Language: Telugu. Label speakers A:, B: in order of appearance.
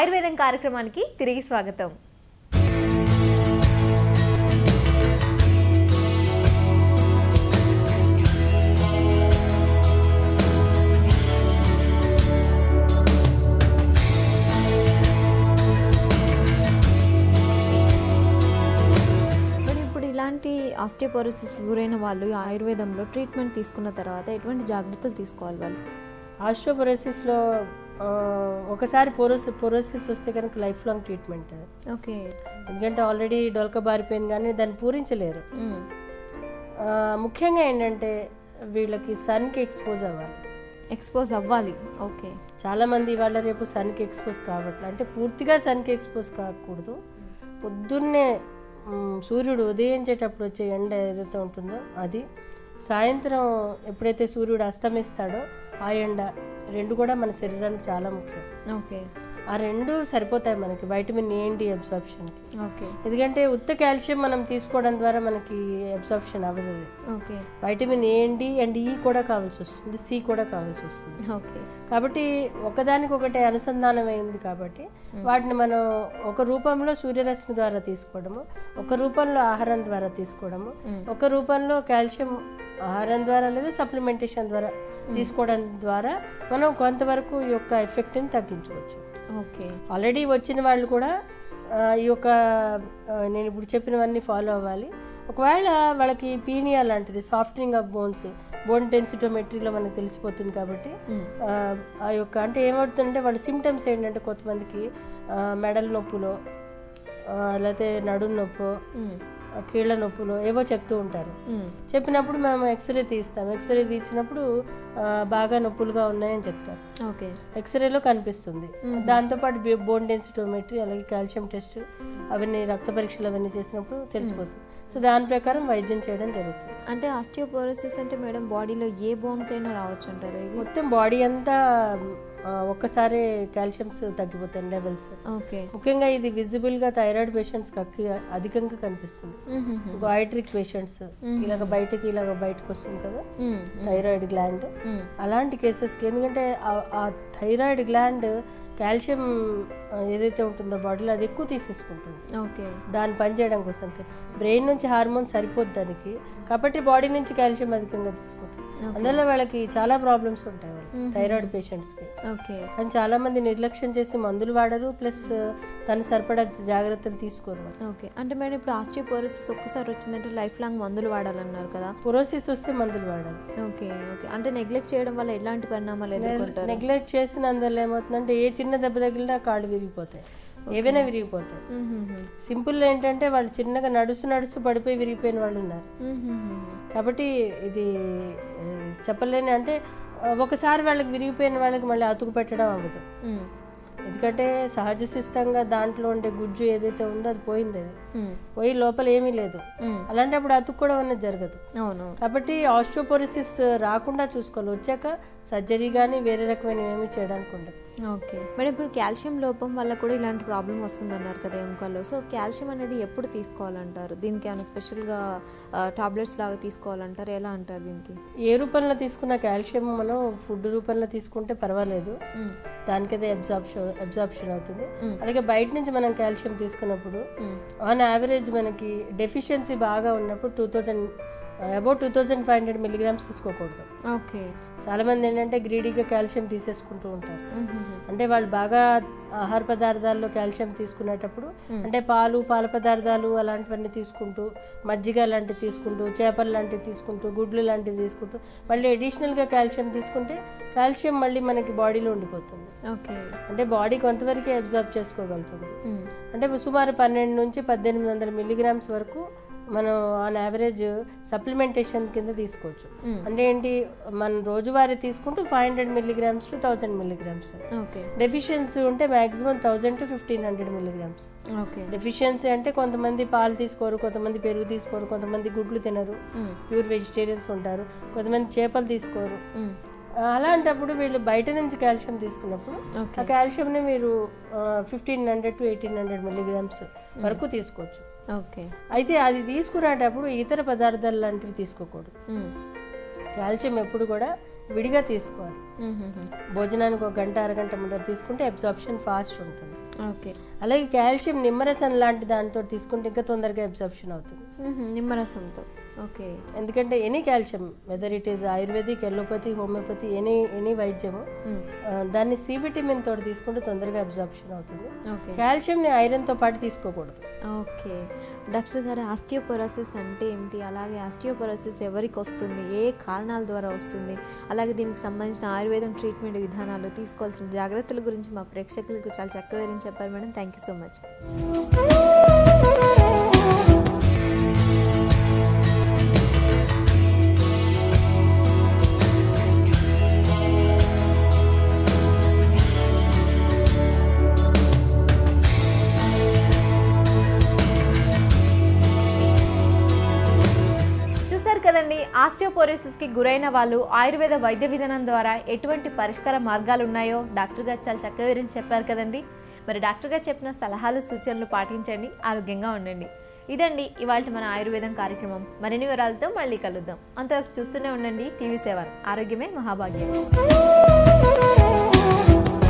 A: ఆయుర్వేదం కార్యక్రమానికి తిరిగి స్వాగతం
B: మరి ఇప్పుడు ఇలాంటి ఆస్టియోపోరోసిస్ గురైన వాళ్ళు ఆయుర్వేదంలో ట్రీట్మెంట్ తీసుకున్న తర్వాత ఎటువంటి జాగ్రత్తలు తీసుకోవాలి వాళ్ళు
C: ఆస్ట్రోపొరోసిస్లో ఒకసారి పోరోస్ పొరోసిస్ వస్తే కనుక లైఫ్ లాంగ్ ట్రీట్మెంట్ అది
B: ఓకే
C: ఎందుకంటే ఆల్రెడీ డొలక బారిపోయింది కానీ దాన్ని పూరించలేరు ఆ, ముఖ్యంగా ఏంటంటే వీళ్ళకి సన్కి ఎక్స్పోజ్ అవ్వాలి
B: ఎక్స్పోజ్ అవ్వాలి ఓకే
C: చాలా మంది ఇవాళ రేపు సన్కి ఎక్స్పోజ్ కావట్లే అంటే పూర్తిగా సన్కి ఎక్స్పోజ్ కాకూడదు పొద్దున్నే మ్, సూర్యుడు ఉదయించేటప్పుడు వచ్చే ఎండ ఏదైతే ఉంటుందో అది సాయంత్రం ఎప్పుడైతే సూర్యుడు అస్తమిస్తాడో ఆ ఎండ రెండు కూడా మన శరీరానికి చాలా ముఖ్యం
B: ఓకే
C: ఆ రెండు సరిపోతాయి మనకి వైటమిన్ ఏ డి అబ్సార్ప్షన్కి
B: ఓకే
C: ఎందుకంటే ఉత్త కాల్షియం మనం తీసుకోవడం ద్వారా మనకి అబ్సార్ప్షన్ అవ్వదు అది.
B: Okay
C: vitamin A D and ఈ కూడా కావాల్సి వస్తుంది సి కూడా కావాల్సి వస్తుంది
B: ఓకే
C: కాబట్టి ఒకదానికి ఒకటి అనుసంధానం అయింది కాబట్టి వాటిని మనం ఒక రూపంలో సూర్యరశ్మి ద్వారా తీసుకోవడము ఒక రూపంలో ఆహారం ద్వారా తీసుకోవడము ఒక రూపంలో కాల్షియం ఆహారం ద్వారా లేదా సప్లిమెంటేషన్ ద్వారా తీసుకోవడం ద్వారా మనం కొంతవరకు ఈ యొక్క ఎఫెక్ట్ని తగ్గించవచ్చు
B: ఓకే
C: ఆల్రెడీ వచ్చిన వాళ్ళు కూడా ఆ, ఈ యొక్క ఆ, నేను ఇప్పుడు చెప్పినవన్నీ ఫాలో అవ్వాలి ఒకవేళ వాళ్ళకి పీనియా లాంటిది సాఫ్ట్నింగ్ ఆఫ్ బోన్స్ బోన్ డెన్సిటోమెట్రీలో మనకు తెలిసిపోతుంది కాబట్టి ఆ, ఆ యొక్క అంటే ఏమవుతుందంటే వాళ్ళ సిమ్టమ్స్ ఏంటంటే కొంతమందికి ఆ, మెడల నొప్పులో ఆ, లేకపోతే నడుము నొప్పో ఆ, కీళ్ళ నొప్పులో ఏవో చెప్తూ ఉంటారు చెప్పినప్పుడు మేము ఎక్స్రే తీస్తాం ఎక్స్రే తీసినప్పుడు ఆ, బాగా నొప్పులుగా ఉన్నాయని చెప్తారు
B: ఓకే
C: ఎక్స్రేలో కనిపిస్తుంది దాంతోపాటు బి- బోన్ డెన్సిటోమెట్రీ అలాగే కాల్షియం టెస్ట్ అవన్నీ రక్త పరీక్షలు అవన్నీ చేసినప్పుడు తెలిసిపోతుంది సో దాని ప్రకారం వైద్యం చేయడం జరుగుతుంది
B: అంటే ఆస్టియోపోరోసిస్ అంటే మేడం బాడీలో ఏ బోన్కైనా రావచ్చు అంటారు ఇది
C: మొత్తం బాడీ అంతా ఆ, ఒక్కసారి కాల్షియమ్స్ తగ్గిపోతాయి లెవెల్స్
B: ఓకే
C: ముఖ్యంగా ఇది విజిబుల్ గా థైరాయిడ్ పేషెంట్స్ అధికంగా కనిపిస్తుంది గాయట్రిక్ పేషెంట్స్ ఇలాగ బయటకి ఇలాగ బయటకు వస్తుంది కదా థైరాయిడ్ గ్లాండ్ అలాంటి కేసెస్కి ఎందుకంటే ఆ- ఆ థైరాయిడ్ గ్లాండ్ కాల్షియం ఏదైతే ఉంటుందో బాడీలో అది ఎక్కువ తీసేసుకుంటుంది
B: ఓకే
C: దాన్ని పనిచేయడం కోసం బ్రెయిన్ నుంచి హార్మోన్ సరిపోద్ది దానికి కాబట్టి బాడీ నుంచి కాల్షియం అధికంగా తీసుకుంటుంది అందువల్ల వాళ్ళకి చాలా ప్రాబ్లమ్స్ ఉంటాయి వాళ్ళు థైరాయిడ్ పేషెంట్స్కి
B: ఓకే
C: కానీ చాలా మంది నిర్లక్ష్యం చేసి మందులు వాడరు ప్లస్ తను సరిపడా జాగ్రత్తలు తీసుకోరు వాళ్ళు.
B: ఓకే అంటే మేడం ఇప్పుడు ఆస్టియోపోరోసిస్ ఒక్కసారి వచ్చిందంటే లైఫ్ లాంగ్ మందులు వాడాలన్నారు కదా
C: పొరోసిస్ వస్తే మందులు వాడాలి
B: ఓకే ఓకే అంటే నెగ్లెక్ట్ చేయడం వల్ల ఎలాంటి పరిణామాలు ఎదుర్కొంటారు
C: నెగ్లెక్ట్ చేసినందువల్ల ఏమవుతుందంటే ఏ చిన్న దెబ్బ తగిలినా కాళ్ళు విరిగిపోతాయి ఏవైనా విరిగిపోతాయి
B: మ్మ్హ్మ్.
C: సింపుల్ ఏంటంటే వాళ్ళు చిన్నగా నడుస్తూ నడుస్తూ పడిపోయి విరిగిపోయిన వాళ్ళు ఉన్నారు
B: మ్మ్హ్మ్.
C: కాబట్టి ఇది ఆ, చెప్పలేని అంటే ఆ, ఒకసారి వాళ్ళకి విరిగిపోయిన వాళ్ళకి మళ్ళీ అతుకు పెట్టడం అవ్వదు
B: మ్మ్.
C: ఎందుకంటే సహజ సిద్ధంగా దాంట్లో ఉండే గుజ్జు ఏదైతే ఉందో అది పోయింది అది
B: మ్మ్.
C: పోయి లోపల ఏమీ లేదు
B: మ్మ్.
C: అలాంటప్పుడు అతుక్కోవడం అనేది జరగదు
B: అవును
C: కాబట్టి ఆస్ట్రోపోరిసిస్ రాకుండా చూసుకోవాలి వచ్చాక సర్జరీ కానీ వేరే రకమైన ఏమీ చేయడానికి ఉండదు
B: ఓకే మేడం ఇప్పుడు కాల్షియం లోపం వల్ల కూడా ఇలాంటి ప్రాబ్లం వస్తుందన్నారు కదా ఎముకల్లో సో కాల్షియం అనేది ఎప్పుడు తీసుకోవాలంటారు దీనికి ఏమైనా స్పెషల్గా టాబ్లెట్స్ లాగా తీసుకోవాలంటారు ఎలా అంటారు దీనికి
C: ఏ రూపంలో తీసుకున్న కాల్షియం మనం ఫుడ్ రూపంలో తీసుకుంటే పర్వాలేదు
B: మ్మ్.
C: దానికైతే అబ్జార్ప్షన్ అబ్జార్ప్షన్ అవుతుంది అలాగే బయట నుంచి మనం కాల్షియం తీసుకున్నప్పుడు ఆన్ యావరేజ్ మనకి డెఫిషియన్సీ బాగా ఉన్నప్పుడు two thousand about two thousand five hundred milligrams తీసుకోకూడదు
B: ఓకే
C: చాలా మంది ఏంటంటే గ్రీడీగా కాల్షియం తీసేసుకుంటూ ఉంటారు
B: మ్మ్హ్మ్.
C: అంటే వాళ్ళు బాగా ఆహార పదార్థాల్లో కాల్షియం తీసుకునేటప్పుడు అంటే పాలు పాల పదార్థాలు అలాంటివన్నీ తీసుకుంటూ మజ్జిగ లాంటివి తీసుకుంటూ చేపలు లాంటివి తీసుకుంటూ గుడ్లు లాంటివి తీసుకుంటూ మళ్ళీ అడిషనల్గా కాల్షియం తీసుకుంటే కాల్షియం మళ్ళీ మనకి బాడీలో ఉండిపోతుంది
B: ఓకే
C: అంటే బాడీ కొంతవరకే అబ్జర్వ్ చేసుకోగలుగుతుంది
B: మ్మ్.
C: అంటే సుమారు పన్నెండు నుంచి పద్దెనిమిది వందల మిల్లీగ్రామ్స్ వరకు మనం ఆన్ యావరేజ్ సప్లిమెంటేషన్ కింద తీసుకోవచ్చు అంటే ఏంటి మనం రోజువారీ తీసుకుంటూ five hundred milligrams to thousand milligrams
B: okay
C: deficiency ఉంటే maximum thousand to fifteen hundred milligrams
B: okay
C: deficiency అంటే కొంతమంది పాలు తీసుకోరు కొంతమంది పెరుగు తీసుకోరు కొంతమంది గుడ్లు తినరు
B: మ్మ్.
C: ప్యూర్ వెజిటేరియన్స్ ఉంటారు కొంతమంది చేపలు తీసుకోరు
B: మ్మ్.
C: అలాంటప్పుడు వీళ్ళు బయట నుంచి కాల్షియం తీసుకున్నప్పుడు
B: ఓకే
C: ఆ కాల్షియంని మీరు fifteen hundred to eighteen hundred milligrams వరకు తీసుకోవచ్చు
B: ఓకే
C: అయితే అది తీసుకునేటప్పుడు ఇతర పదార్థాలు లాంటివి తీసుకోకూడదు
B: మ్మ్.
C: కాల్షియం ఎప్పుడు కూడా విడిగా తీసుకోవాలి
B: మ్మ్హ్మ్.
C: భోజనానికి ఒక గంట అరగంట ముందర తీసుకుంటే అబ్జార్ప్షన్ ఫాస్ట్ ఉంటుంది
B: ఓకే
C: అలాగే కాల్షియం నిమ్మరసం లాంటి దాంతో తీసుకుంటే ఇంకా తొందరగా అబ్జర్ప్షన్ అవుతుంది
B: మ్మ్. నిమ్మరసంతో ఓకే
C: ఎందుకంటే any calcium whether it is ayurvedic allopathy homeopathy any any వైద్యము
B: మ్మ్.
C: ఆ, దాన్ని సి విటమిన్ తోటి తీసుకుంటే తొందరగా అబ్జర్ప్షన్ అవుతుంది
B: ఓకే
C: కాల్షియంని ఐరన్తో పాటు తీసుకోకూడదు
B: ఓకే డాక్టర్ గారు ఆస్టియోపొరోసిస్ అంటే ఏమిటి అలాగే ఆస్టియోపొరోసిస్ ఎవరికి వస్తుంది ఏ కారణాల ద్వారా వస్తుంది అలాగే దీనికి సంబంధించిన ఆయుర్వేదం ట్రీట్మెంట్ విధానాలు తీసుకోవాల్సిన జాగ్రత్తల గురించి మా ప్రేక్షకులకు చాలా చక్కగా వివరించి చెప్పారు madam thank you so much
A: చూసారు కదండి ఆస్టియోపోరోసిస్కి గురైన వాళ్ళు ఆయుర్వేద వైద్య విధానం ద్వారా ఎటువంటి పరిష్కార మార్గాలు ఉన్నాయో డాక్టర్ గారు చాలా చక్కగా వివరించి చెప్పారు కదండి మరి డాక్టర్ గారు చెప్పిన సలహాలు సూచనలు పాటించండి ఆరోగ్యంగా ఉండండి ఇదండి ఇవాళ మన ఆయుర్వేదం కార్యక్రమం మరిన్ని వివరాలతో మళ్ళీ కలుద్దాం అంతవరకు చూస్తూనే ఉండండి టీవీ సెవెన్ ఆరోగ్యమే మహాభాగ్యం